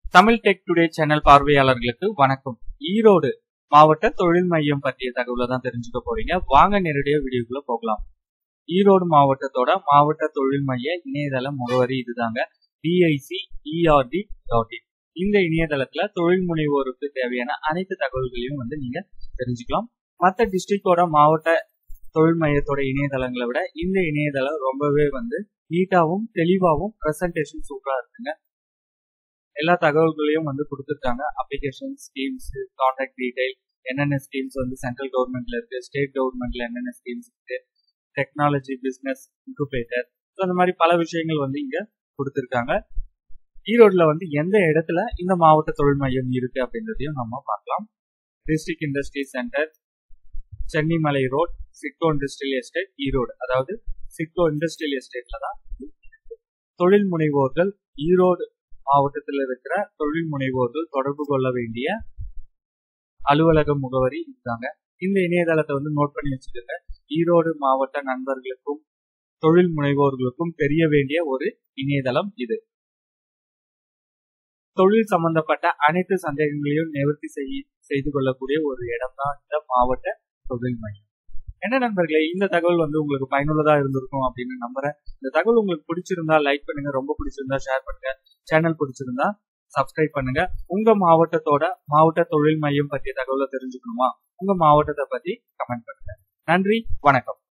Tamil tech today channel பார்வையாளர்களுக்கு வணக்கம் ஈரோடு மாவட்ட தொழில் மையம் பற்றிய தகவலை தான் தெரிஞ்சுக்க போறீங்க வாங்க நேரடியாக வீடியோக்குள்ள போகலாம் ஈரோடு மாவட்டத்தோட மாவட்ட தொழில் மைய இணையதள முகவரி இதுதாங்க டிஐசி இஆர்டி டாட் இன் இந்த இணையதளத்துல தொழில் முனைவோருக்கு தேவையான அனைத்து தகவல்களையும் வந்து நீங்க தெரிஞ்சுக்கலாம் மற்ற டிஸ்ட்ரிக்டோட மாவட்ட தொழில் மையத்தோட இணையதளங்களை விட இந்த இணையதளம் ரொம்பவே வந்து நீட்டாவும் தெளிவாகவும் ப்ரெசன்டேஷன் சூப்பரா இருக்குங்க எல்லா தகவல்களையும் வந்து கொடுத்துருக்காங்க அப்ளிகேஷன் ஸ்கீம்ஸ் கான்டாக்ட் டீடைல் என்னென்ன ஸ்கீம்ஸ் வந்து சென்ட்ரல் கவர்மெண்ட்ல இருக்கு ஸ்டேட் கவர்மெண்ட்ல என்னென்ன ஸ்கீம்ஸ் இருக்கு டெக்னாலஜி பிசினஸ் இன்குபேட்டர் ஸோ அந்த மாதிரி பல விஷயங்கள் வந்து இங்க கொடுத்துருக்காங்க ஈரோடுல வந்து எந்த இடத்துல இந்த மாவட்ட தொழில் மையம் இருக்கு அப்படின்றதையும் நம்ம பார்க்கலாம் district industry centre Chennimalai road SIDCO industrial estate Erode அதாவது சிட்கோ இண்டஸ்ட்ரியல் எஸ்டேட்ல தான் தொழில் முனைவோர்கள் ஈரோடு மாவட்டத்தில் இருக்கிற தொழில் முனைவோர்கள் தொடர்பு கொள்ள வேண்டிய அலுவலக முகவரி இதுதாங்க இந்த இணையதளத்தை வந்து நோட் பண்ணி வச்சுக்கோங்க ஈரோடு மாவட்ட நண்பர்களுக்கும் தொழில் முனைவோர்களுக்கும் தெரிய வேண்டிய ஒரு இணையதளம் இது தொழில் சம்பந்தப்பட்ட அனைத்து சந்தேகங்களையும் நிவர்த்தி செய்ய செய்து கொள்ளக்கூடிய ஒரு இடம் தான் இந்த மாவட்ட தொழில் மையம் என்ன நண்பர்களே இந்த தகவல் வந்து உங்களுக்கு பயனுள்ளதா இருந்திருக்கும் அப்படின்னு நம்புறேன் இந்த தகவல் உங்களுக்கு பிடிச்சிருந்தா லைக் பண்ணுங்க ரொம்ப பிடிச்சிருந்தா ஷேர் பண்ணுங்க சேனல் பிடிச்சிருந்தா சப்ஸ்கிரைப் பண்ணுங்க உங்க மாவட்டத்தோட மாவட்ட தொழில் மையம் பற்றிய தகவலை தெரிஞ்சுக்கணுமா உங்க மாவட்டத்தை பத்தி கமெண்ட் பண்ணுங்க நன்றி வணக்கம்